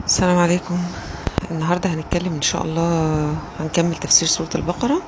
السلام عليكم النهاردة هنتكلم ان شاء الله هنكمل تفسير سورة البقرة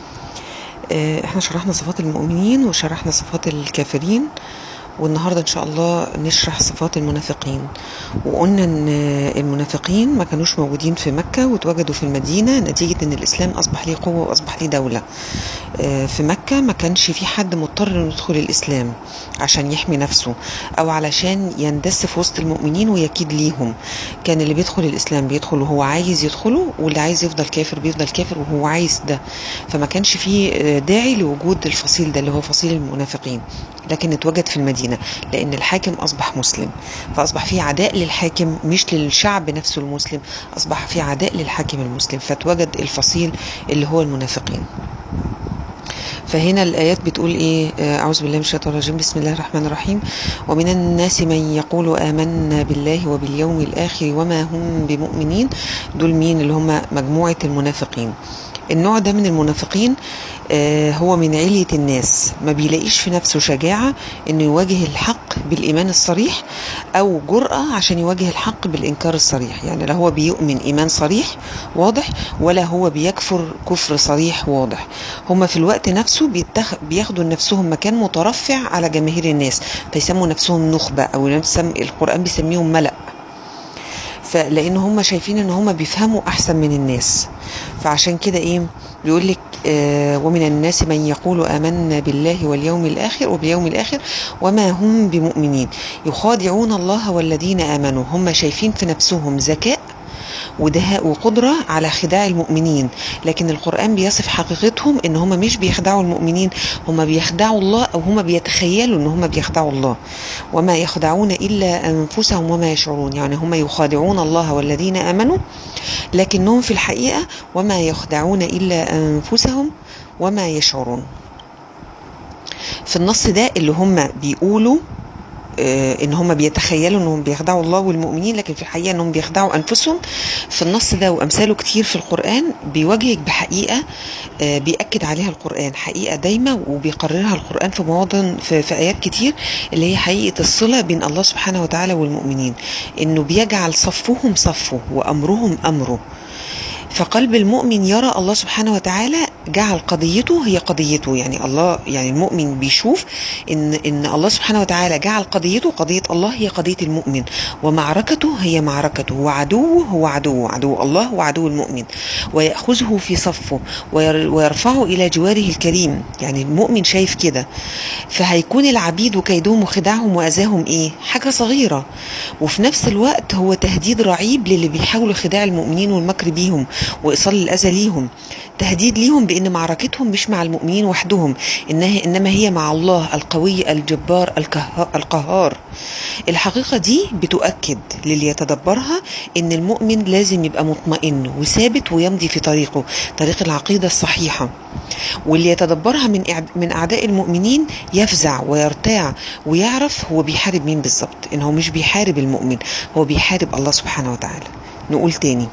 آه، احنا شرحنا صفات المؤمنين وشرحنا صفات الكافرين والنهاردة ان شاء الله نشرح صفات المنافقين وقلنا ان المنافقين ما كانوش موجودين في مكة وتواجدوا في المدينة نتيجة ان الاسلام اصبح ليه قوة واصبح ليه دولة آه، في مكة ما كانش في حد مضطر انه يدخل الاسلام عشان يحمي نفسه او علشان يندس في وسط المؤمنين ويكيد ليهم كان اللي بيدخل الاسلام بيدخل وهو عايز يدخله واللي عايز يفضل كافر بيفضل كافر وهو عايز ده فما كانش في آه، داعي لوجود الفصيل ده اللي هو فصيل المنافقين لكن اتوجد في المدينة لأن الحاكم أصبح مسلم فأصبح في عداء للحاكم مش للشعب نفسه المسلم أصبح في عداء للحاكم المسلم فاتوجد الفصيل اللي هو المنافقين فهنا الآيات بتقول إيه آه، أعوذ بالله من الشيطان الرجيم بسم الله الرحمن الرحيم ومن الناس من يقول آمنا بالله وباليوم الآخر وما هم بمؤمنين دول مين اللي هم مجموعة المنافقين النوع ده من المنافقين آه، هو من علية الناس ما بيلاقيش في نفسه شجاعة انه يواجه الحق بالايمان الصريح او جرأة عشان يواجه الحق بالانكار الصريح يعني لا هو بيؤمن ايمان صريح واضح ولا هو بيكفر كفر صريح واضح هما في الوقت نفسه بيتخ... بياخدوا لنفسهم مكان مترفع على جماهير الناس فيسموا نفسهم نخبة او يسم... القرآن بيسميهم ملأ فلان هم شايفين ان هم بيفهموا احسن من الناس فعشان كده ايه بيقول لك آه ومن الناس من يقول امنا بالله واليوم الاخر وباليوم الاخر وما هم بمؤمنين يخادعون الله والذين امنوا هم شايفين في نفسهم ذكاء ودهاء وقدرة على خداع المؤمنين لكن القرآن بيصف حقيقتهم ان هم مش بيخدعوا المؤمنين هم بيخدعوا الله او هم بيتخيلوا ان هم بيخدعوا الله وما يخدعون الا انفسهم وما يشعرون يعني هم يخادعون الله والذين امنوا لكنهم في الحقيقة وما يخدعون الا انفسهم وما يشعرون في النص ده اللي هم بيقولوا آه، ان هم بيتخيلوا انهم بيخدعوا الله والمؤمنين لكن في الحقيقه انهم بيخدعوا انفسهم في النص ده وامثاله كتير في القران بيواجهك بحقيقه آه، بياكد عليها القران حقيقه دايمه وبيقررها القران في مواطن في, في ايات كتير اللي هي حقيقه الصله بين الله سبحانه وتعالى والمؤمنين انه بيجعل صفهم صفه وامرهم امره فقلب المؤمن يرى الله سبحانه وتعالى جعل قضيته هي قضيته يعني الله يعني المؤمن بيشوف ان ان الله سبحانه وتعالى جعل قضيته قضيه الله هي قضيه المؤمن ومعركته هي معركته وعدوه هو عدوه عدو الله وعدو المؤمن ويأخذه في صفه وير- ويرفعه الى جواره الكريم يعني المؤمن شايف كده فهيكون العبيد وكيدهم وخداعهم واذاهم ايه حاجه صغيره وفي نفس الوقت هو تهديد رعيب للي بيحاولوا خداع المؤمنين والمكر بيهم وايصال الاذى ليهم تهديد ليهم بان معركتهم مش مع المؤمنين وحدهم انها انما هي مع الله القوي الجبار الكه- القهار الحقيقه دي بتؤكد للي يتدبرها ان المؤمن لازم يبقى مطمئن وثابت ويمضي في طريقه طريق العقيده الصحيحه واللي يتدبرها من إعد- من اعداء المؤمنين يفزع ويرتاع ويعرف هو بيحارب مين بالظبط ان هو مش بيحارب المؤمن هو بيحارب الله سبحانه وتعالى نقول تاني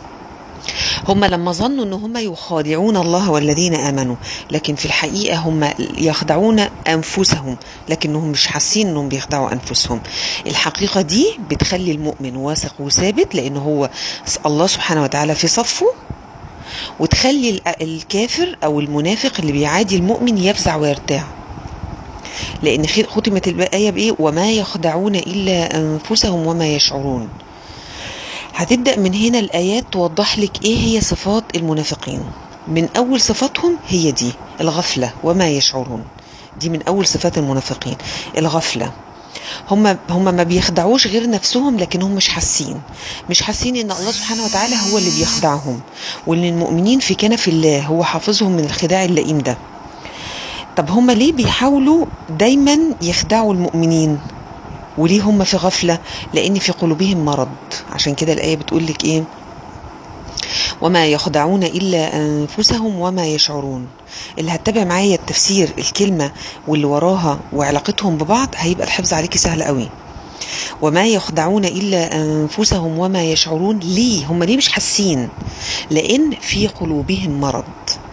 هم لما ظنوا ان هم يخادعون الله والذين امنوا لكن في الحقيقه هم يخدعون انفسهم لكنهم مش حاسين انهم بيخدعوا انفسهم الحقيقه دي بتخلي المؤمن واثق وثابت لان هو الله سبحانه وتعالى في صفه وتخلي ال- الكافر او المنافق اللي بيعادي المؤمن يفزع ويرتاع لان خ- ختمت الايه بايه وما يخدعون الا انفسهم وما يشعرون هتبدأ من هنا الآيات توضح لك إيه هي صفات المنافقين من أول صفاتهم هي دي الغفلة وما يشعرون دي من أول صفات المنافقين الغفلة هم هم ما بيخدعوش غير نفسهم لكن هم مش حاسين مش حاسين ان الله سبحانه وتعالى هو اللي بيخدعهم وان المؤمنين في كنف الله هو حافظهم من الخداع اللئيم ده طب هم ليه بيحاولوا دايما يخدعوا المؤمنين وليه هم في غفلة لأن في قلوبهم مرض عشان كده الآية بتقول لك إيه وما يخدعون إلا أنفسهم وما يشعرون اللي هتتابع معايا التفسير الكلمة واللي وراها وعلاقتهم ببعض هيبقى الحفظ عليكي سهل قوي وما يخدعون إلا أنفسهم وما يشعرون ليه هم ليه مش حاسين لأن في قلوبهم مرض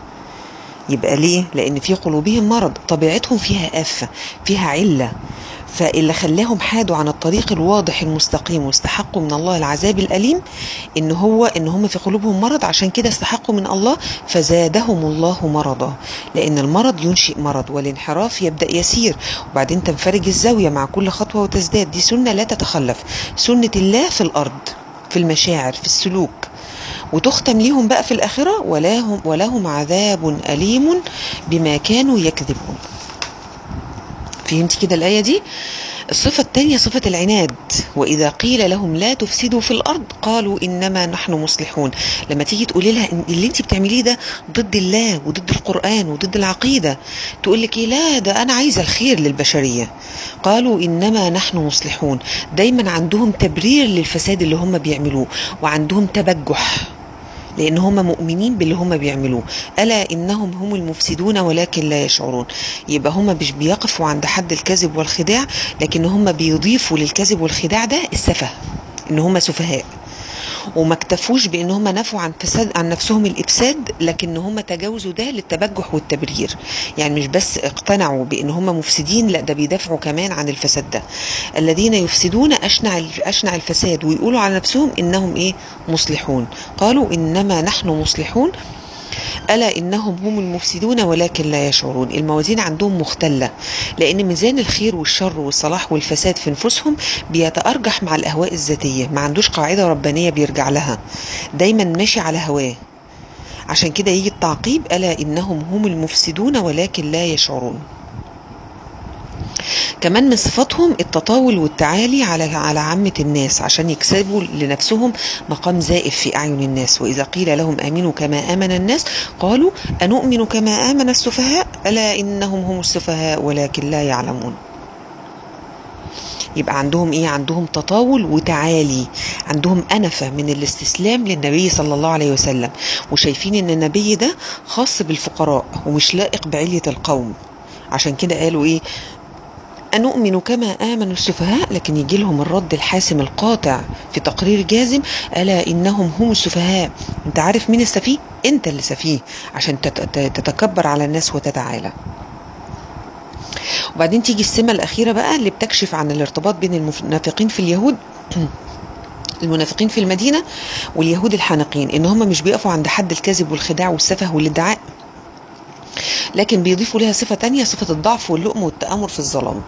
يبقى ليه لأن في قلوبهم مرض طبيعتهم فيها آفة فيها علة فاللي خلاهم حادوا عن الطريق الواضح المستقيم واستحقوا من الله العذاب الأليم إن هو إن هم في قلوبهم مرض عشان كده استحقوا من الله فزادهم الله مرضا لأن المرض ينشئ مرض والانحراف يبدأ يسير وبعدين تنفرج الزاوية مع كل خطوة وتزداد دي سنة لا تتخلف سنة الله في الأرض في المشاعر في السلوك وتختم ليهم بقى في الآخرة ولهم, ولهم عذاب أليم بما كانوا يكذبون فهمتي كده الآية دي الصفة الثانية صفة العناد وإذا قيل لهم لا تفسدوا في الأرض قالوا إنما نحن مصلحون لما تيجي تقولي لها إن اللي انت بتعمليه ده ضد الله وضد القرآن وضد العقيدة تقول لك إيه لا ده أنا عايزة الخير للبشرية قالوا إنما نحن مصلحون دايما عندهم تبرير للفساد اللي هم بيعملوه وعندهم تبجح لان هم مؤمنين باللي هم بيعملوه الا انهم هم المفسدون ولكن لا يشعرون يبقى هم مش بيقفوا عند حد الكذب والخداع لكن هم بيضيفوا للكذب والخداع ده السفه ان هم سفهاء وما اكتفوش بان هم نفوا عن فساد عن نفسهم الافساد لكن هم تجاوزوا ده للتبجح والتبرير يعني مش بس اقتنعوا بان هم مفسدين لا ده بيدافعوا كمان عن الفساد ده الذين يفسدون اشنع اشنع الفساد ويقولوا على نفسهم انهم ايه مصلحون قالوا انما نحن مصلحون ألا إنهم هم المفسدون ولكن لا يشعرون الموازين عندهم مختلة لأن ميزان الخير والشر والصلاح والفساد في نفوسهم بيتأرجح مع الأهواء الذاتية ما عندوش قاعدة ربانية بيرجع لها دايما ماشي على هواه عشان كده يجي التعقيب ألا إنهم هم المفسدون ولكن لا يشعرون كمان من صفاتهم التطاول والتعالي على على عامة الناس عشان يكسبوا لنفسهم مقام زائف في أعين الناس وإذا قيل لهم آمنوا كما آمن الناس قالوا أنؤمن كما آمن السفهاء ألا إنهم هم السفهاء ولكن لا يعلمون يبقى عندهم ايه عندهم تطاول وتعالي عندهم انفه من الاستسلام للنبي صلى الله عليه وسلم وشايفين ان النبي ده خاص بالفقراء ومش لائق بعليه القوم عشان كده قالوا ايه أنؤمن كما آمن السفهاء لكن يجي لهم الرد الحاسم القاطع في تقرير جازم ألا إنهم هم السفهاء أنت عارف مين السفيه؟ أنت اللي سفيه عشان تتكبر على الناس وتتعالى وبعدين تيجي السمة الأخيرة بقى اللي بتكشف عن الارتباط بين المنافقين في اليهود المنافقين في المدينة واليهود الحانقين إن هم مش بيقفوا عند حد الكذب والخداع والسفه والادعاء لكن بيضيفوا لها صفة تانية صفة الضعف واللؤم والتآمر في الظلام